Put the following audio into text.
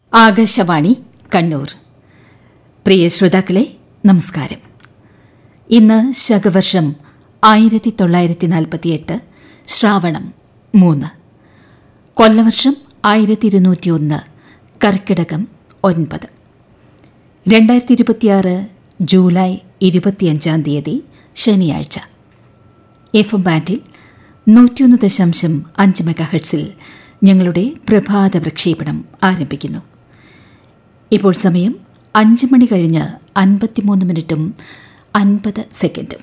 ആകാശവാണി കണ്ണൂർ പ്രിയ ശ്രോതാക്കളെ നമസ്കാരം ഇന്ന് ശകവർഷം ആയിരത്തി തൊള്ളായിരത്തി നാൽപ്പത്തിയെട്ട് ശ്രാവണം മൂന്ന് കൊല്ലവർഷം ആയിരത്തി ഇരുന്നൂറ്റിയൊന്ന് കർക്കിടകം ഒൻപത് രണ്ടായിരത്തി ഇരുപത്തിയാറ് ജൂലൈ ഇരുപത്തിയഞ്ചാം തീയതി ശനിയാഴ്ച എഫ് ബാൻഡിൽ നൂറ്റിയൊന്ന് ദശാംശം അഞ്ച് മെഗാഹെഡ്സിൽ ഞങ്ങളുടെ പ്രഭാത പ്രക്ഷേപണം ആരംഭിക്കുന്നു ഇപ്പോൾ സമയം അഞ്ച് മണി കഴിഞ്ഞ് അൻപത്തിമൂന്ന് മിനിറ്റും അൻപത് സെക്കൻഡും